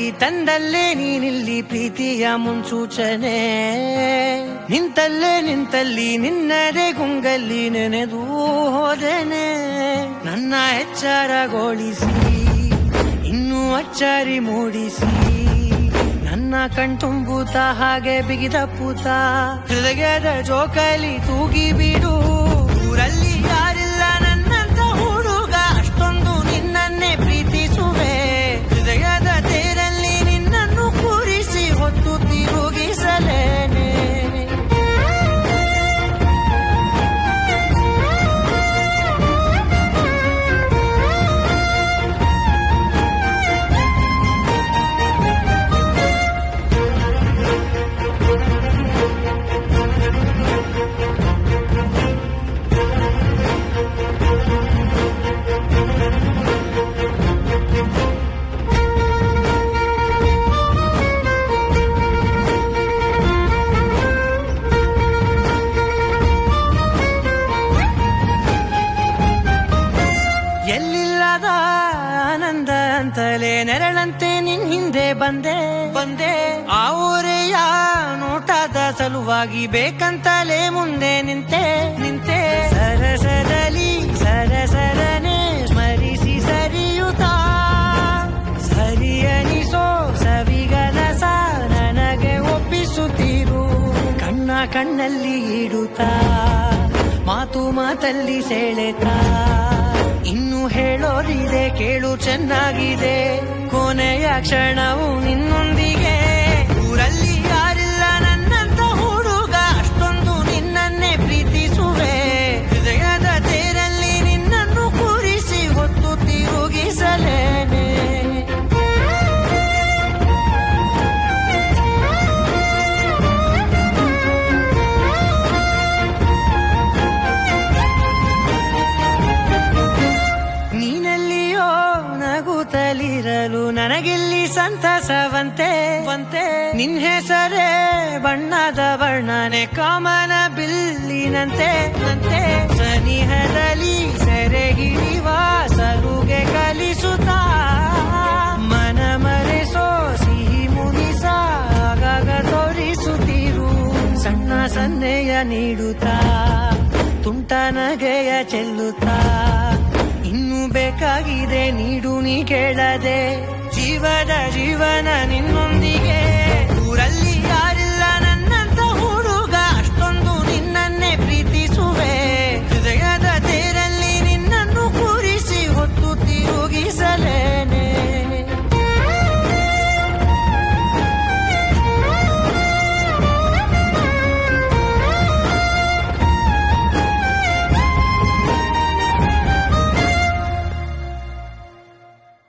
ತಂದಲ್ಲೇ ನೀನಿಲ್ಲಿ ಪ್ರೀತಿಯ ಮುನ್ಸೂಚನೆ ನಿಂತಲ್ಲೇ ನಿಂತಲ್ಲಿ ನಿನ್ನದೇ ಗುಂಗಲ್ಲಿ ನೆನೆದು ಹೋದೆನೆ ನನ್ನ ಎಚ್ಚರಗೊಳಿಸಿ ಇನ್ನೂ ಅಚ್ಚರಿ ಮೂಡಿಸಿ ನನ್ನ ಕಣ್ತುಂಬುತ್ತ ಹಾಗೆ ಬಿಗಿದ ಪೂತ ಹೃದಯದ ಜೋಕಾಲಿ ತೂಗಿ ಬಿಡು ಊರಲ್ಲಿ ಯಾರಿಲ್ಲ ನನ್ನಂತ ಹುಡುಗ ಅಷ್ಟೊಂದು ನಿನ್ನನ್ನೇ ಪ್ರೀತಿಸುವೆ ಹೃದಯದ ತೇರಲ್ಲಿ ನಿನ್ನನ್ನು ಕೂರಿಸಿ ಹೊತ್ತು ತಿರುಗಿಸಲೇನೆ ಎಲ್ಲಿಲ್ಲದ ಆನಂದ ಅಂತಲೇ ನೆರಳಂತೆ ನಿನ್ ಹಿಂದೆ ಬಂದೆ ಬಂದೆ ಆ ಊರೆಯ ನೋಟದ ಸಲುವಾಗಿ ಬೇಕಂತಲೇ ಮುಂದೆ ನಿಂತೆ ನಿಂತೆ ಸರಸರಲಿ ಸರಸರನೆ ಸ್ಮರಿಸಿ ಸರಿಯುತ್ತ ಸರಿಯನಿಸೋ ಸವಿಗನಸ ನನಗೆ ಒಪ್ಪಿಸುತ್ತೀರು ಕಣ್ಣ ಕಣ್ಣಲ್ಲಿ ಇಡುತ್ತಾ ಮಾತು ಮಾತಲ್ಲಿ ಸೆಳೆತಾ ಇನ್ನು ಹೇಳೋದಿದೆ ಕೇಳು ಚೆನ್ನಾಗಿದೆ ಕೊನೆಯ ಕ್ಷಣವು ನಿನ್ನೊಂದಿಗೆ ಊರಲ್ಲಿ ಯಾರಿಲ್ಲ ನನ್ನಂತ ಹುಡುಗ ಅಷ್ಟೊಂದು ನಿನ್ನನ್ನೇ ಪ್ರೀತಿಸುವೆ ಹೃದಯದ ತೇರಲ್ಲಿ ನಿನ್ನನ್ನು ಕೂರಿಸಿ ಹೊತ್ತು ತಿರುಗಿಸಲೇನೆ ನೀನೆಲ್ಲಿಯೋ ನಗುತ್ತಲಿರಲು ನನಗಿಲ್ಲಿ ಸಂತಸವಂತೆ ವಂತೆ ನಿನ್ ಹೆಸರೇ ಬಣ್ಣದ ವರ್ಣನೆ ಕಾಮನ ಬಿಲ್ಲಿನಂತೆ ನಂತೆ ಸನಿಹದಲ್ಲಿ ಸೆರೆ ಹಿಡಿವ ಸಲುಗೆ ಕಲಿಸುತ್ತಾ ಮನ ಮರೆಸೋ ಸಿಹಿ ಮುಗಿಸ ಆಗಾಗ ತೋರಿಸುತ್ತೀರು ಸಣ್ಣ ಸನ್ನೆಯ ನೀಡುತ್ತಾ ತುಂಟ ನಗೆಯ ಚೆಲ್ಲುತ್ತಾ ಇನ್ನು ಬೇಕಾಗಿದೆ ನೀಡು ನೀ ಕೇಳದೆ ಜೀವದ ಜೀವನ ನಿನ್ನೊಂದಿಗೆ